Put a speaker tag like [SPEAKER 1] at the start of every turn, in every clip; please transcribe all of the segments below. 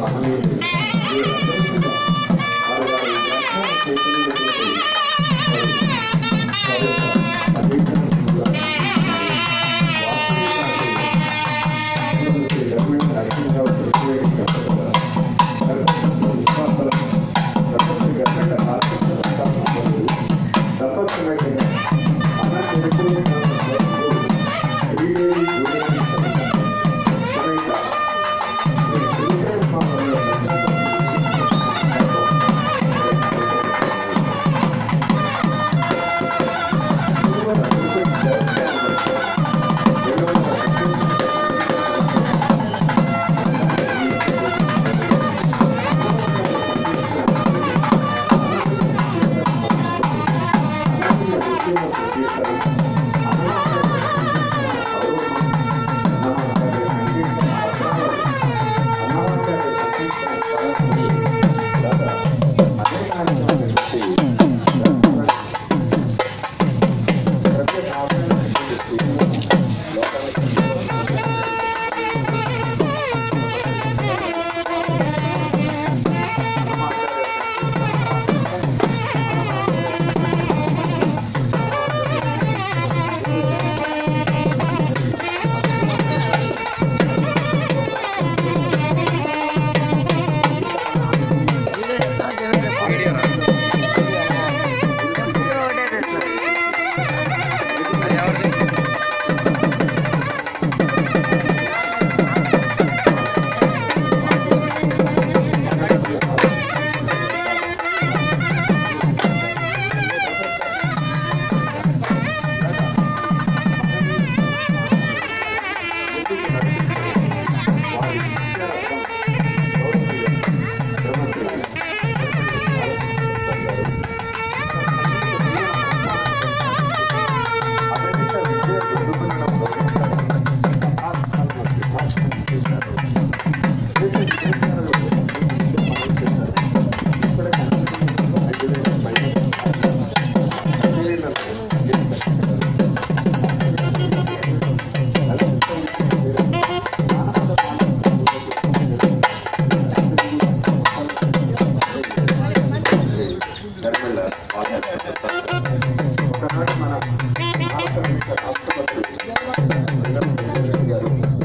[SPEAKER 1] మహనీయులు వీరందరూ కూడా వారి వారి వ్యాఖ్యాన చైతన్యంలోకి వారి వారి యొక్క అధికారం కూడా వాస్తవికానికి గవర్నమెంట్ అధికంగా ప్రతివేదిక చెప్పగలరు విశ్వాసాల ప్రపంచ గవర్నమెంట్ ఆర్థిక సంస్థాపనలు తప్పనిసరిగా అన్న చరిత్రలో ఎదిగేది ఒకనాడు మన రాష్ట్ర రాష్ట్రపతి గారు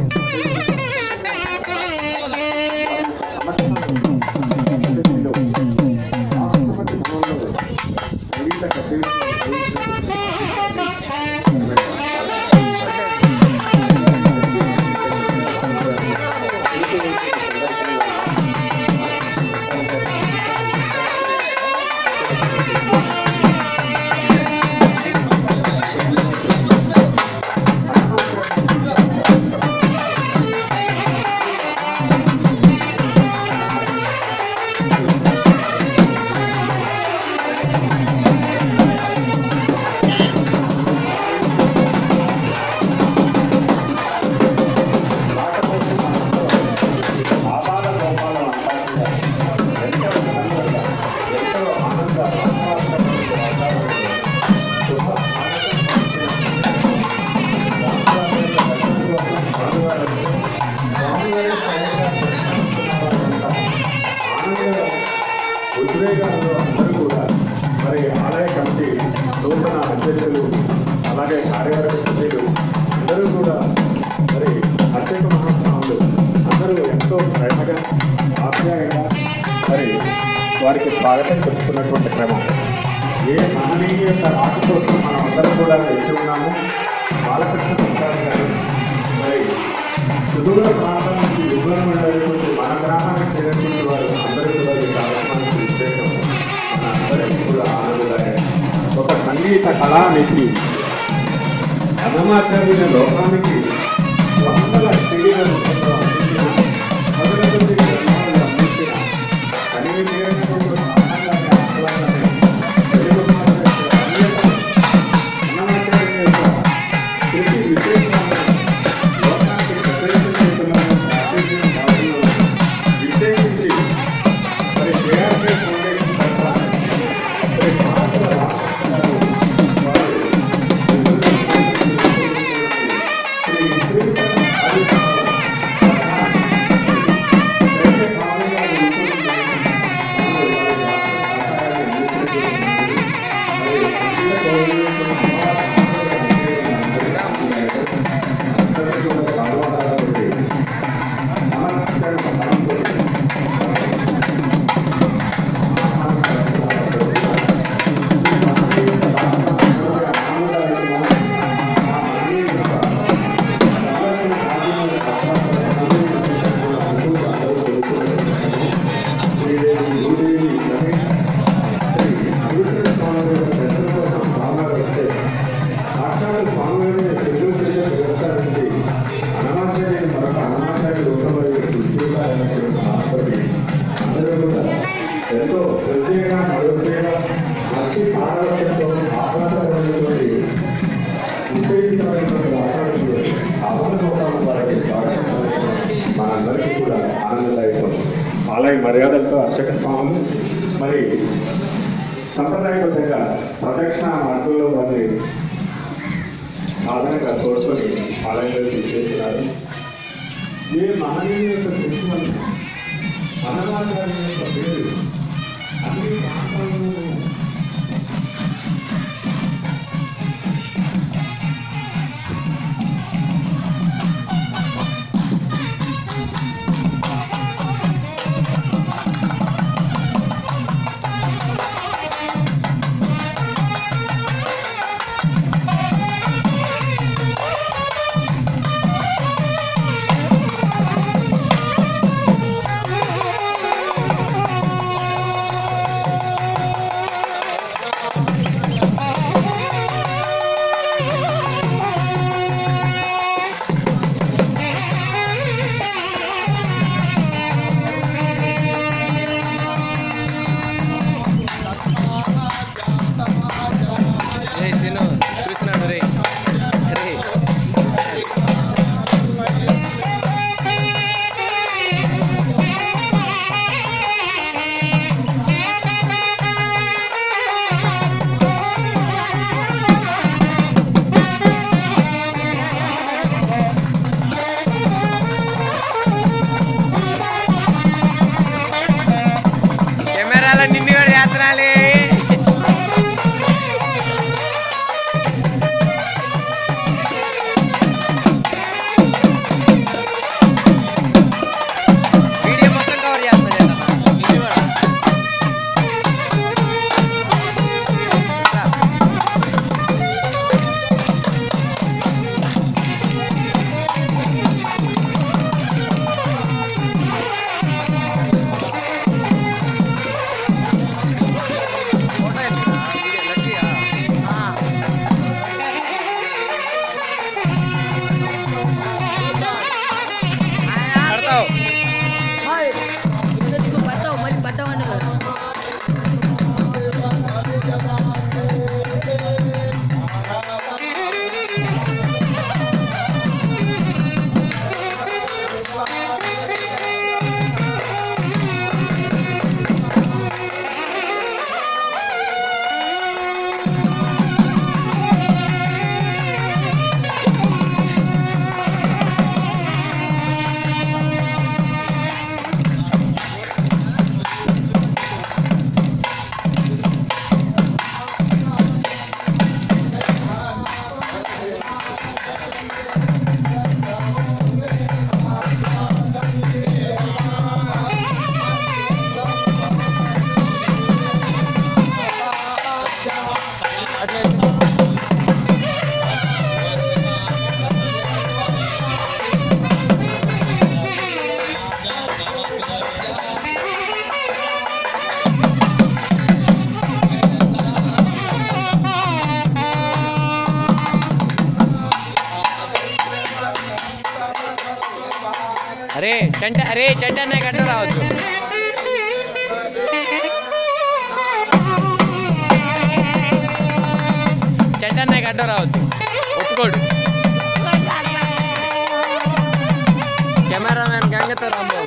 [SPEAKER 1] రాష్ట్రపతి భవన్లో సంగీత కచేరీ ఆపాద గోపాల అంటారు ఎంతో ఆనందంగా ఎంతో ఆనంద ఉద్వేగాలు అందరూ కూడా మరి ఆలయ కమిటీ నూతన అధ్యక్షులు అలాగే కార్యవర్గ సభ్యులు అందరూ కూడా మరి అత్యంత మహాస్వాములు అందరూ ఎంతో ప్రేమగా ఆప్యాయంగా మరి వారికి స్వాగతం చెప్తున్నటువంటి క్రమం ఏ మహనీయ యొక్క రాక కోసం మనం అందరం కూడా వేచి ఉన్నాము బాలకృష్ణ ప్రసాద్ గారు మరి సుదూర ప్రాంతం నుంచి విభజన మండలిటువంటి మన గ్రామానికి చేరుకున్న వారు అందరూ కూడా ఈ కార్యక్రమానికి విశేషం మన అందరికీ కూడా ఆనందదాయకం ఒక సంగీత కళానిధి అన్నమాచార్యుల లోకానికి వందల శరీర రూపంలో అందించిన పదుల కొద్ది గ్రంథాలను అందించిన కనివి తీరనటువంటి సామాన్యాన్ని ఆహ్లాదాన్ని తెలుగు భాష యొక్క అన్యతను అన్నమాచార్యుల యొక్క కృషి విశేషమైన లోకానికి ప్రత్యేకం చేస్తున్న ప్రాచీన భాషలో విశేషించి మరి కేఆర్పీ ఫౌండేషన్ తరఫున మరి భారత రాష్ట్ర వారు శ్రీ ఆలయ మర్యాదలతో అర్చక స్వాములు మరి సంప్రదాయబద్ధంగా ప్రదక్షిణ మార్గంలో వారి సాధనగా కోరుకొని ఆలయంలో తీసుకెళ్తున్నారు ఏ మహనీయుల యొక్క శిక్షణ అన్నమాచార్య యొక్క పేరు అన్ని ప్రాంతాలను
[SPEAKER 2] రే సీను చూసినాడు రే రే కెమెరాలో నిన్ను కూడా చేస్తున్నాలే వీడియో మొత్తం కవర్ చేస్తా చేద్దామా నిన్ను కూడా రా. ఫోటో ఎత్తునా? వీడియో లక్కీయా? పడతావు
[SPEAKER 3] పడతావు మళ్ళీ పడతావు అంటే కదా
[SPEAKER 2] అరే చంట అరే చంట అన్నయ్య గడ్డ రావచ్చు చంట అన్నయ్య గడ్డ రావద్దు ఒప్పుకోడు కెమెరామ్యాన్ గంగతో రాంబాబు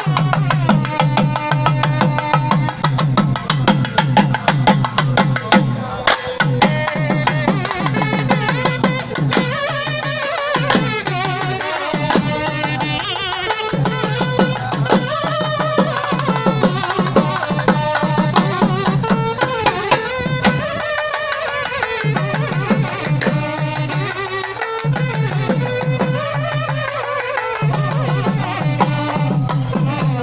[SPEAKER 4] ఆ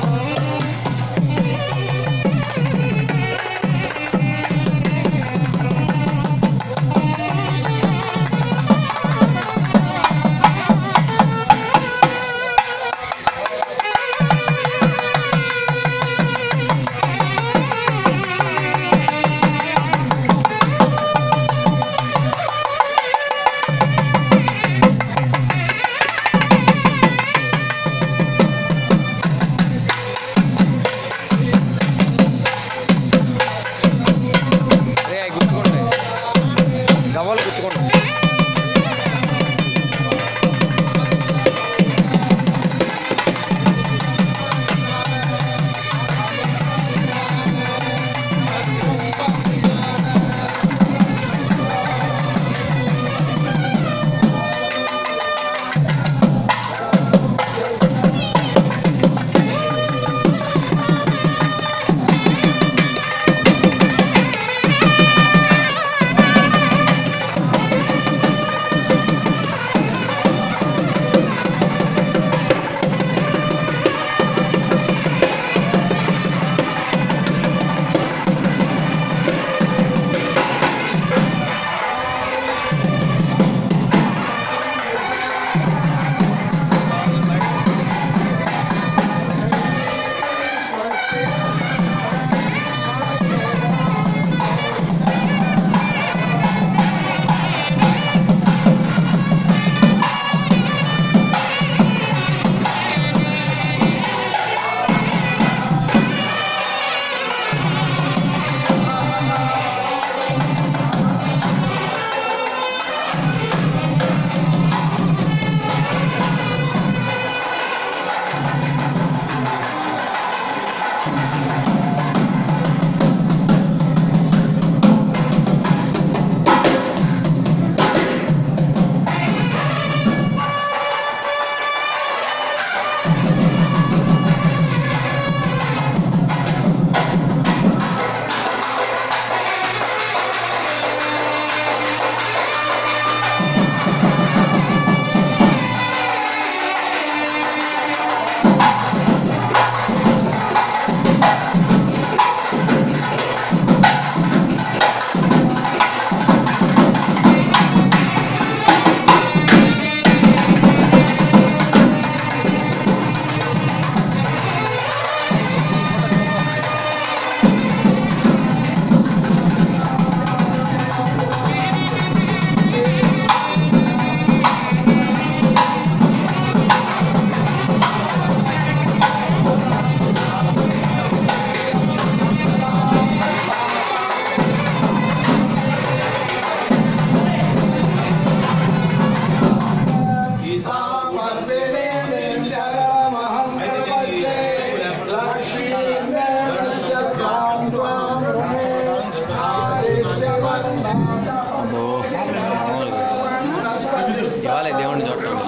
[SPEAKER 2] అబ్బో మామూలుగా ఇవ్వాలి దేవుడిని చూడటం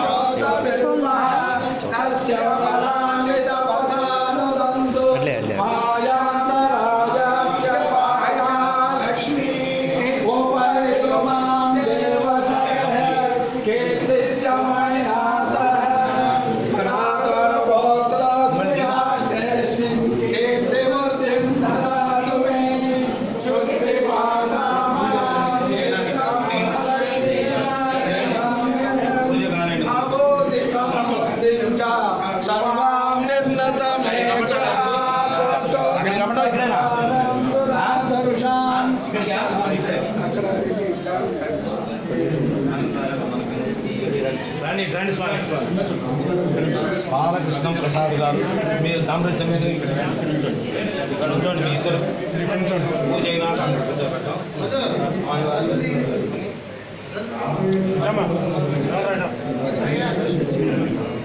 [SPEAKER 2] అట్లే అట్లే
[SPEAKER 4] రండి రండి స్వామి బాలకృష్ణ ప్రసాద్ గారు మీరు దామరస్ మీద ఇక్కడ రండి. ఇక్కడ ఉంచండి మీ ఇద్దరు పూజ అయినాక అక్కడ కూర్చోబెట్టాం స్వామి వారు.